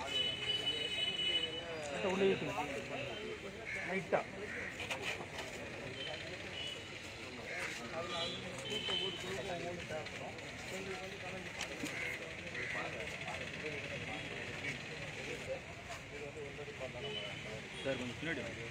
உள்ளே இழுத்துங்க லைட்டாக சார் கொஞ்சம் பின்னாடி வாங்க.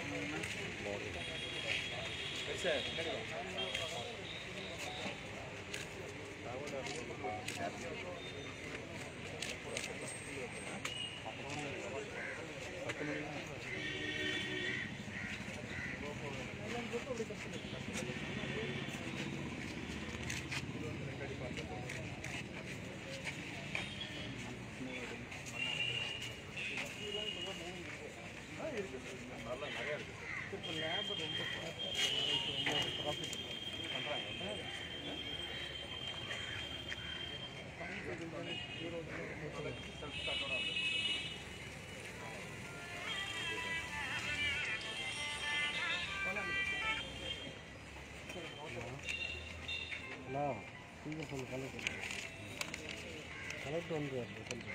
ஹலோ சீக்கிரம் சொல்லு கலெக்டர் கலெக்டர் வந்து சொல்லு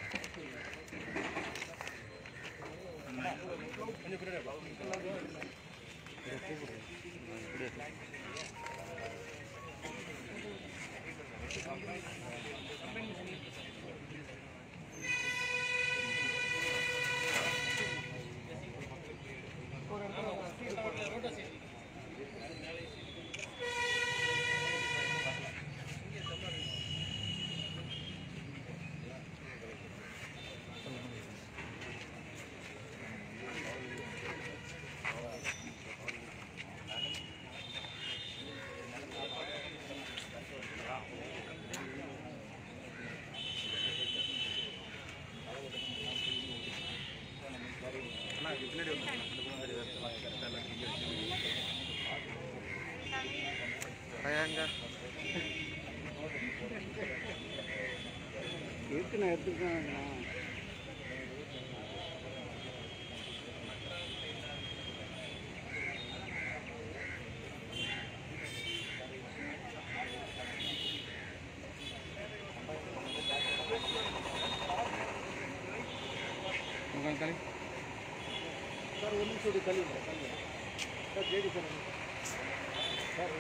இருக்கு நான் எடுத்துக்கிறேன் உட்காந்து சார் ஒரு நிமிஷம் கல்வி கல்வி சார் ஜேடி சார் சார்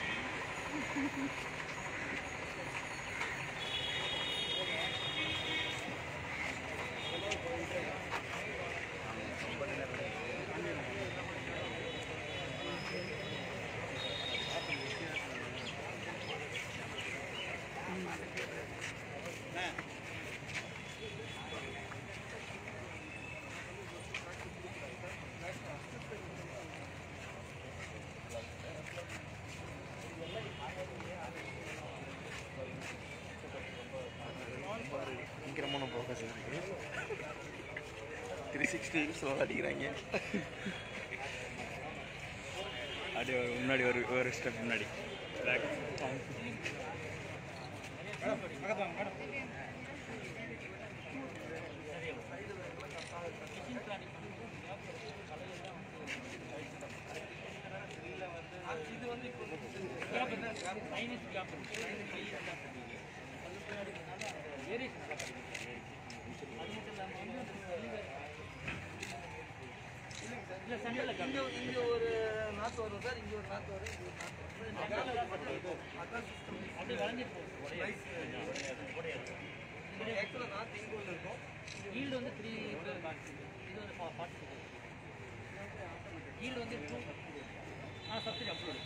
பயங்கரமான ஃபோக்கஸ் இருக்கு த்ரீ சிக்ஸ்டி ஸ்லோவாக அடிக்கிறாங்க அப்படியே ஒரு முன்னாடி ஒரு ஒரு ஸ்டெப் முன்னாடி பேக் இங்க இங்க ஒரு நாத்து வரும் சார் இங்க ஒரு நாத்து வரும் இங்க ஒரு நாத்து வரும் அதான் system. Actually நாத்து இங்க ஒண்ணு இருக்கும் ஈல்டு வந்து த்ரீ இது வந்து ஃபார்ட்டி ஈல்டு வந்து டூ ஆ subsidy approve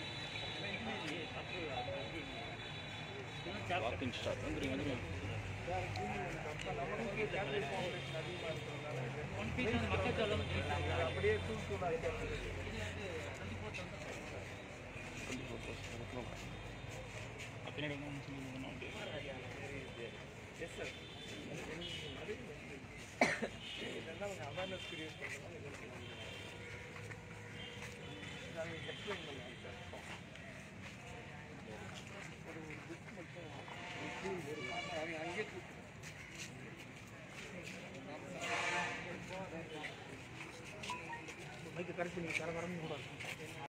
approve walking start வந்துருங்க வந்துருங்க ஒன் பீஸ் வந்து மக்காச்சோளம் அப்படியே தூள் தூளா இருக்கு பின்னாடி வந்து சொல்லுங்க அப்படியே எஸ் சார் இதெல்லாம் கொஞ்சம் அவேர்னஸ் கிரியேட் பண்ணணும் நாங்கள் எக்ஸ்பிளைன் பண்ணுவோம் சார் ஒரு புக் மட்டும் அவங்க அங்கேயே கூப்பிட்டு மைக்கு கரெக்ட் பண்ணி கர கரன்னு கூட